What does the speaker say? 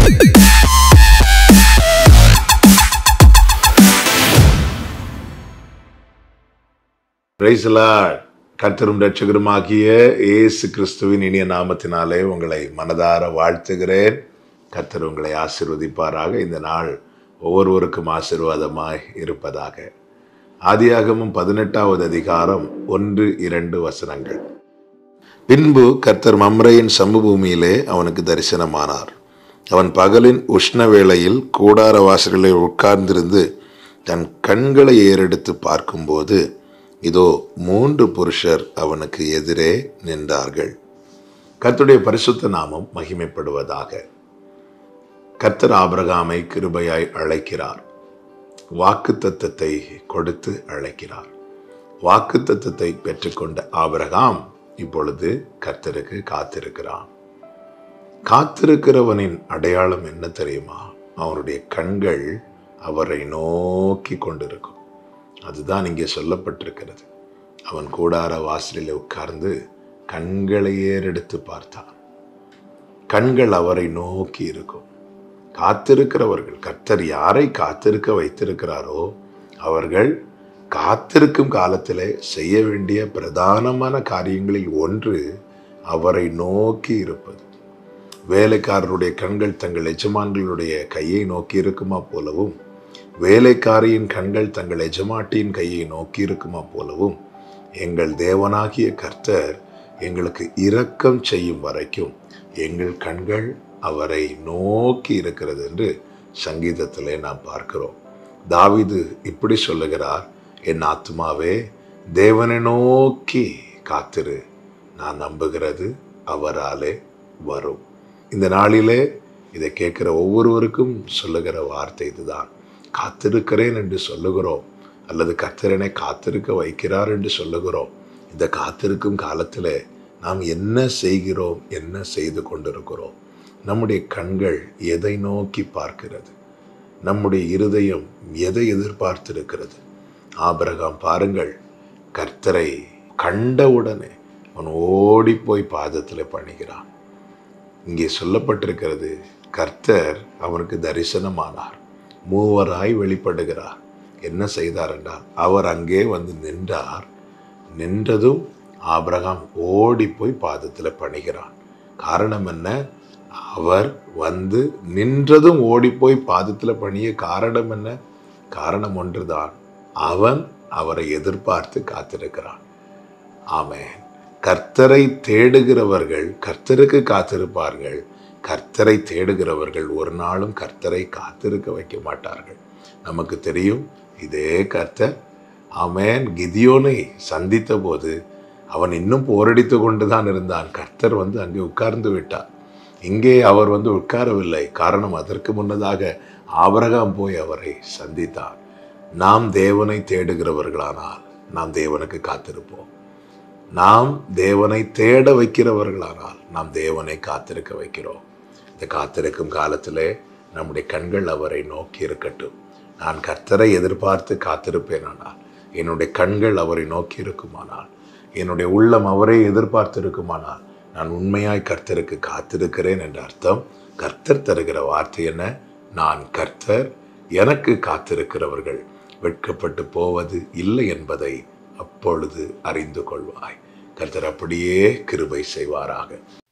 பிரைசலாட் கர்த்தரும் ரட்சகருமாகிய இயேசு கிறிஸ்துவின் இனிய நாமத்தினாலே உங்களை மனதார வாழ்த்துகிறேன் கர்த்தர் உங்களை ஆசிர்வதிப்பாராக இந்த நாள் ஒவ்வொருவருக்கும் ஆசீர்வாதமாய் இருப்பதாக ஆதியாகமும் பதினெட்டாவது அதிகாரம் ஒன்று இரண்டு வசனங்கள் பின்பு கர்த்தர் மம்ரையின் சமபூமியிலே அவனுக்கு தரிசனமானார் அவன் பகலின் உஷ்ண வேளையில் கூடார வாசல்களில் உட்கார்ந்திருந்து தன் கண்களை ஏறெடுத்து பார்க்கும்போது இதோ மூன்று புருஷர் அவனுக்கு எதிரே நின்றார்கள் கர்த்தருடைய பரிசுத்த நாமம் மகிமைப்படுவதாக கர்த்தர் ஆபிரகாமை கிருபையாய் அழைக்கிறார் வாக்கு தத்தத்தை கொடுத்து அழைக்கிறார் வாக்கு தத்தத்தை பெற்றுக்கொண்ட ஆபிரகாம் இப்பொழுது கர்த்தருக்கு காத்திருக்கிறான் காத்திருக்கிறவனின் அடையாளம் என்ன தெரியுமா அவனுடைய கண்கள் அவரை நோக்கி கொண்டிருக்கும் அதுதான் இங்கே சொல்லப்பட்டிருக்கிறது அவன் கூடார வாசலில் உட்கார்ந்து கண்களை ஏறெடுத்து பார்த்தான் கண்கள் அவரை நோக்கி இருக்கும் காத்திருக்கிறவர்கள் கர்த்தர் யாரை காத்திருக்க வைத்திருக்கிறாரோ அவர்கள் காத்திருக்கும் காலத்திலே செய்ய வேண்டிய பிரதானமான காரியங்களில் ஒன்று அவரை நோக்கி இருப்பது வேலைக்காரருடைய கண்கள் தங்கள் எஜமான்களுடைய கையை நோக்கி இருக்குமா போலவும் வேலைக்காரியின் கண்கள் தங்கள் எஜமாட்டியின் கையை நோக்கி இருக்குமா போலவும் எங்கள் தேவனாகிய கர்த்தர் எங்களுக்கு இரக்கம் செய்யும் வரைக்கும் எங்கள் கண்கள் அவரை நோக்கி இருக்கிறது என்று சங்கீதத்திலே நாம் பார்க்கிறோம் தாவிது இப்படி சொல்லுகிறார் என் ஆத்மாவே தேவனை நோக்கி காத்திரு நான் நம்புகிறது அவராலே வரும் இந்த நாளிலே இதை கேட்கிற ஒவ்வொருவருக்கும் சொல்லுகிற வார்த்தை இதுதான் காத்திருக்கிறேன் என்று சொல்லுகிறோம் அல்லது கத்திரனை காத்திருக்க வைக்கிறார் என்று சொல்லுகிறோம் இந்த காத்திருக்கும் காலத்தில் நாம் என்ன செய்கிறோம் என்ன செய்து கொண்டிருக்கிறோம் நம்முடைய கண்கள் எதை நோக்கி பார்க்கிறது நம்முடைய இருதயம் எதை எதிர்பார்த்திருக்கிறது ஆபிரகாம் பாருங்கள் கர்த்தரை கண்டவுடனே அவன் ஓடி போய் பாதத்தில் பணிகிறான் இங்கே சொல்லப்பட்டிருக்கிறது கர்த்தர் அவனுக்கு தரிசனமானார் மூவராய் வெளிப்படுகிறார் என்ன செய்தார் என்றால் அவர் அங்கே வந்து நின்றார் நின்றதும் ஆபிரகாம் ஓடி போய் பாதத்தில் பணிகிறான் காரணம் என்ன அவர் வந்து நின்றதும் ஓடி போய் பாதத்தில் பணிய காரணம் என்ன காரணம் ஒன்றுதான் அவன் அவரை எதிர்பார்த்து காத்திருக்கிறான் ஆமென் கர்த்தரை தேடுகிறவர்கள் கர்த்தருக்கு காத்திருப்பார்கள் கர்த்தரை தேடுகிறவர்கள் ஒரு நாளும் கர்த்தரை காத்திருக்க வைக்க மாட்டார்கள் நமக்கு தெரியும் இதே கர்த்தர் அவன் கிதியோனை சந்தித்த போது அவன் இன்னும் போரடித்து கொண்டுதான் இருந்தான் கர்த்தர் வந்து அங்கே உட்கார்ந்து விட்டார் இங்கே அவர் வந்து உட்காரவில்லை காரணம் அதற்கு முன்னதாக ஆபரகாம் போய் அவரை சந்தித்தார் நாம் தேவனை தேடுகிறவர்களானால் நாம் தேவனுக்கு காத்திருப்போம் நாம் தேவனை தேட வைக்கிறவர்களானால் நாம் தேவனை காத்திருக்க வைக்கிறோம் இந்த காத்திருக்கும் காலத்திலே நம்முடைய கண்கள் அவரை நோக்கி இருக்கட்டும் நான் கர்த்தரை எதிர்பார்த்து காத்திருப்பேனானால் என்னுடைய கண்கள் அவரை நோக்கி இருக்குமானால் என்னுடைய உள்ளம் அவரை எதிர்பார்த்து இருக்குமானால் நான் உண்மையாய் கர்த்தருக்கு காத்திருக்கிறேன் என்ற அர்த்தம் கர்த்தர் தருகிற வார்த்தை என்ன நான் கர்த்தர் எனக்கு காத்திருக்கிறவர்கள் வெட்கப்பட்டு போவது இல்லை என்பதை அப்பொழுது அறிந்து கொள்வாய் கர்த்தர் அப்படியே கிருபை செய்வாராக